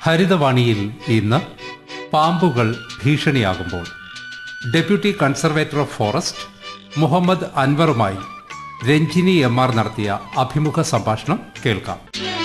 ഹരിതവാണിയിൽ ഇന്ന് പാമ്പുകൾ ഭീഷണിയാകുമ്പോൾ deputy conservator of forest Muhammad അൻവറുമായി രഞ്ജിനി എം ആർ നടത്തിയ അഭിമുഖ സംഭാഷണം കേൾക്കാം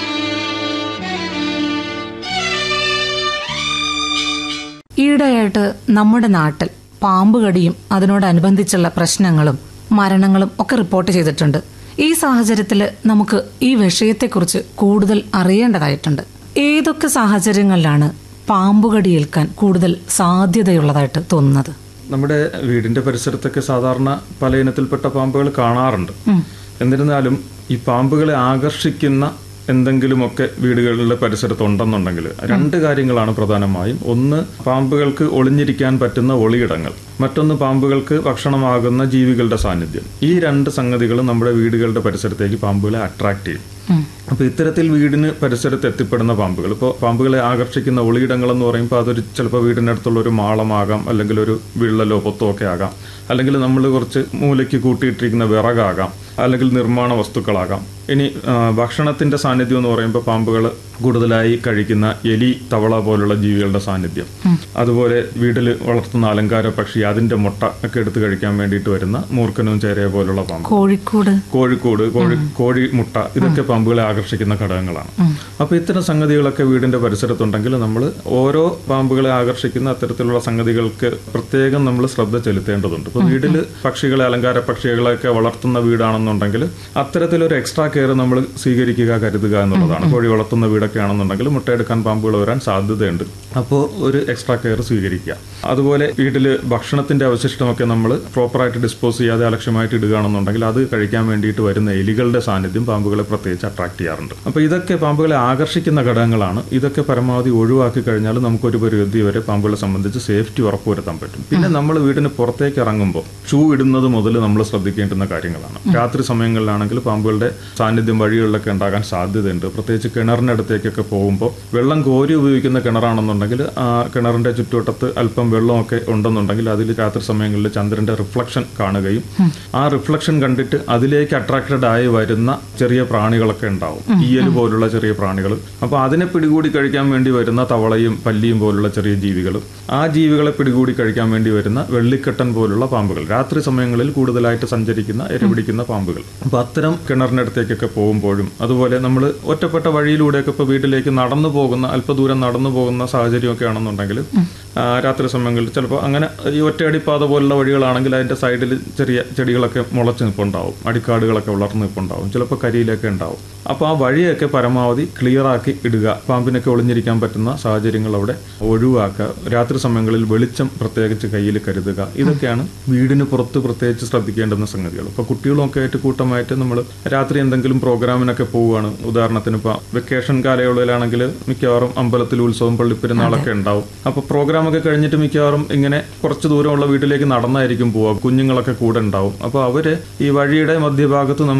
ഈയിടെയായിട്ട് നമ്മുടെ നാട്ടിൽ പാമ്പ് കടിയും അതിനോടനുബന്ധിച്ചുള്ള പ്രശ്നങ്ങളും മരണങ്ങളും ഒക്കെ റിപ്പോർട്ട് ചെയ്തിട്ടുണ്ട് ഈ സാഹചര്യത്തിൽ നമുക്ക് ഈ വിഷയത്തെക്കുറിച്ച് കൂടുതൽ അറിയേണ്ടതായിട്ടുണ്ട് ഏതൊക്കെ സാഹചര്യങ്ങളിലാണ് പാമ്പുകടി ഏൽക്കാൻ കൂടുതൽ സാധ്യതയുള്ളതായിട്ട് തോന്നുന്നത് നമ്മുടെ വീടിന്റെ പരിസരത്തൊക്കെ സാധാരണ പല ഇനത്തിൽപ്പെട്ട പാമ്പുകൾ കാണാറുണ്ട് എന്നിരുന്നാലും ഈ പാമ്പുകളെ ആകർഷിക്കുന്ന എന്തെങ്കിലുമൊക്കെ വീടുകളുടെ പരിസരത്ത് ഉണ്ടെന്നുണ്ടെങ്കിൽ രണ്ട് കാര്യങ്ങളാണ് പ്രധാനമായും ഒന്ന് പാമ്പുകൾക്ക് ഒളിഞ്ഞിരിക്കാൻ പറ്റുന്ന ഒളിയിടങ്ങൾ മറ്റൊന്ന് പാമ്പുകൾക്ക് ഭക്ഷണമാകുന്ന ജീവികളുടെ സാന്നിധ്യം ഈ രണ്ട് സംഗതികളും നമ്മുടെ വീടുകളുടെ പരിസരത്തേക്ക് പാമ്പുകളെ അട്രാക്ട് ചെയ്യും അപ്പൊ ഇത്തരത്തിൽ വീടിന് പരിസരത്ത് എത്തിപ്പെടുന്ന പാമ്പുകൾ ഇപ്പോൾ പാമ്പുകളെ ആകർഷിക്കുന്ന ഒളിയിടങ്ങൾ എന്ന് പറയുമ്പോൾ അതൊരു ചിലപ്പോൾ വീടിനടുത്തുള്ള ഒരു മാളമാകാം അല്ലെങ്കിൽ ഒരു വിള്ളലോ പൊത്തോ ഒക്കെ ആകാം അല്ലെങ്കിൽ നമ്മൾ കുറച്ച് മൂലയ്ക്ക് കൂട്ടിയിട്ടിരിക്കുന്ന വിറകാകാം അല്ലെങ്കിൽ നിർമ്മാണ വസ്തുക്കളാകാം ഇനി ആ, ഭക്ഷണത്തിന്റെ സാന്നിധ്യം എന്ന് പറയുമ്പോൾ പാമ്പുകൾ കൂടുതലായി കഴിക്കുന്ന എലി തവള പോലുള്ള ജീവികളുടെ സാന്നിധ്യം അതുപോലെ വീട്ടിൽ വളർത്തുന്ന അലങ്കാര പക്ഷി അതിന്റെ മുട്ട ഒക്കെ എടുത്ത് കഴിക്കാൻ വേണ്ടിയിട്ട് വരുന്ന മൂർഖനും ചേരയെ പോലുള്ള പാമ്പ് കോഴിക്കോട് കോഴിക്കോട് കോഴി കോഴി മുട്ട ഇതൊക്കെ പാമ്പുകളെ ആകർഷിക്കുന്ന ഘടകങ്ങളാണ് അപ്പൊ ഇത്തരം സംഗതികളൊക്കെ വീടിന്റെ പരിസരത്തുണ്ടെങ്കിൽ നമ്മൾ ഓരോ പാമ്പുകളെ ആകർഷിക്കുന്ന അത്തരത്തിലുള്ള സംഗതികൾക്ക് പ്രത്യേകം നമ്മൾ ശ്രദ്ധ ചെലുത്തേണ്ടതുണ്ട് ഇപ്പൊ വീട്ടിൽ പക്ഷികളെ അലങ്കാര പക്ഷികളെയൊക്കെ വളർത്തുന്ന വീടാണെന്നുണ്ടെങ്കിൽ അത്തരത്തിലൊരു എക്സ്ട്രാ കെയർ നമ്മൾ സ്വീകരിക്കുക കരുതുക എന്നുള്ളതാണ് കോഴി വളർത്തുന്ന വീടൊക്കെ ആണെന്നുണ്ടെങ്കിൽ മുട്ടയെടുക്കാൻ പാമ്പുകൾ വരാൻ സാധ്യതയുണ്ട് അപ്പോൾ ഒരു എക്സ്ട്രാ കെയർ സ്വീകരിക്കുക അതുപോലെ വീട്ടിൽ ഭക്ഷണത്തിന്റെ അവശിഷ്ടമൊക്കെ നമ്മൾ പ്രോപ്പറായിട്ട് ഡിസ്പോസ് ചെയ്യാതെ അലക്ഷ്യമായിട്ട് ഇടുകയാണെന്നുണ്ടെങ്കിൽ അത് കഴിക്കാൻ വേണ്ടിയിട്ട് വരുന്ന എലികളുടെ സാന്നിധ്യം പാമ്പുകളെ പ്രത്യേകിച്ച് അട്രാക്ട് ചെയ്യാറുണ്ട് അപ്പോൾ ഇതൊക്കെ പാമ്പുകളെ ആകർഷിക്കുന്ന ഘടകങ്ങളാണ് ഇതൊക്കെ പരമാവധി ഒഴിവാക്കി കഴിഞ്ഞാൽ നമുക്കൊരു പരിധി വരെ പാമ്പുകളെ സംബന്ധിച്ച് സേഫ്റ്റി ഉറപ്പുവരുത്താൻ പറ്റും പിന്നെ നമ്മൾ വീടിന് പുറത്തേക്ക് ഇറങ്ങുമ്പോൾ ഷൂ ഇടുന്നത് മുതൽ നമ്മൾ ശ്രദ്ധിക്കേണ്ടുന്ന കാര്യങ്ങളാണ് രാത്രി സമയങ്ങളിലാണെങ്കിൽ പാമ്പുകളുടെ സാന്നിധ്യം വഴികളിലൊക്കെ ഉണ്ടാകാൻ സാധ്യതയുണ്ട് പ്രത്യേകിച്ച് കിണറിനടുത്തേക്കൊക്കെ പോകുമ്പോൾ വെള്ളം കോരി ഉപയോഗിക്കുന്ന കിണറാണെന്നുണ്ടെങ്കിൽ ആ കിണറിന്റെ ചുറ്റുവട്ടത്ത് അല്പം വെള്ളമൊക്കെ ഉണ്ടെന്നുണ്ടെങ്കിൽ അതിൽ രാത്രി സമയങ്ങളിൽ ചന്ദ്രന്റെ റിഫ്ലക്ഷൻ കാണുകയും ആ റിഫ്ലക്ഷൻ കണ്ടിട്ട് അതിലേക്ക് അട്രാക്റ്റഡ് ആയി വരുന്ന ചെറിയ പ്രാണികളൊക്കെ ഉണ്ടാവും ഈയൽ പോലുള്ള ചെറിയ പ്രാണികൾ അപ്പോൾ അതിനെ പിടികൂടി കഴിക്കാൻ വേണ്ടി വരുന്ന തവളയും പല്ലിയും പോലുള്ള ചെറിയ ജീവികളും ആ ജീവികളെ പിടികൂടി കഴിക്കാൻ വേണ്ടി വരുന്ന വെള്ളിക്കെട്ടൻ പോലുള്ള പാമ്പുകൾ രാത്രി സമയങ്ങളിൽ കൂടുതലായിട്ട് സഞ്ചരിക്കുന്ന ഇരപിടിക്കുന്ന പാമ്പുകൾ അപ്പൊ അത്തരം കിണറിനടുത്തേക്കൊക്കെ പോകുമ്പോഴും അതുപോലെ നമ്മൾ ഒറ്റപ്പെട്ട വഴിയിലൂടെയൊക്കെ ഇപ്പോൾ വീട്ടിലേക്ക് നടന്നു പോകുന്ന അല്പദൂരം നടന്നു പോകുന്ന സാഹചര്യമൊക്കെ ആണെന്നുണ്ടെങ്കിൽ ആ, രാത്രി സമയങ്ങളിൽ ചിലപ്പോൾ അങ്ങനെ ഈ ഒറ്റയടിപ്പാത പോലുള്ള വഴികളാണെങ്കിൽ അതിന്റെ സൈഡിൽ ചെറിയ ചെടികളൊക്കെ മുളച്ച് നിൽപ്പുണ്ടാവും അടിക്കാടുകളൊക്കെ വളർന്ന് നിൽപ്പുണ്ടാവും ചിലപ്പോൾ കരിയിലൊക്കെ ഉണ്ടാവും അപ്പോൾ ആ വഴിയൊക്കെ പരമാവധി ക്ലിയർ ആക്കി ഇടുക പാമ്പിനൊക്കെ ഒളിഞ്ഞിരിക്കാൻ പറ്റുന്ന സാഹചര്യങ്ങൾ അവിടെ ഒഴിവാക്കുക രാത്രി സമയങ്ങളിൽ വെളിച്ചം പ്രത്യേകിച്ച് കയ്യിൽ കരുതുക ഇതൊക്കെയാണ് വീടിന് പുറത്ത് പ്രത്യേകിച്ച് ശ്രദ്ധിക്കേണ്ടുന്ന സംഗതികൾ ഇപ്പോൾ കുട്ടികളൊക്കെ ആയിട്ട് കൂട്ടമായിട്ട് നമ്മൾ രാത്രി എന്തെങ്കിലും പ്രോഗ്രാമിനൊക്കെ പോവുകയാണ് ഉദാഹരണത്തിന് ഇപ്പോൾ വെക്കേഷൻ കാലയളവിലാണെങ്കിൽ മിക്കവാറും അമ്പലത്തിൽ ഉത്സവം പള്ളിപ്പെരുന്നാളൊക്കെ ഉണ്ടാവും അപ്പോൾ പ്രോഗ്രാമൊക്കെ കഴിഞ്ഞിട്ട് മിക്കവാറും ഇങ്ങനെ കുറച്ച് ദൂരമുള്ള വീട്ടിലേക്ക് നടന്നായിരിക്കും പോവുക കുഞ്ഞുങ്ങളൊക്കെ കൂടെ ഉണ്ടാവും അപ്പോൾ അവര് ഈ വഴിയുടെ മധ്യഭാഗത്ത് നമുക്ക്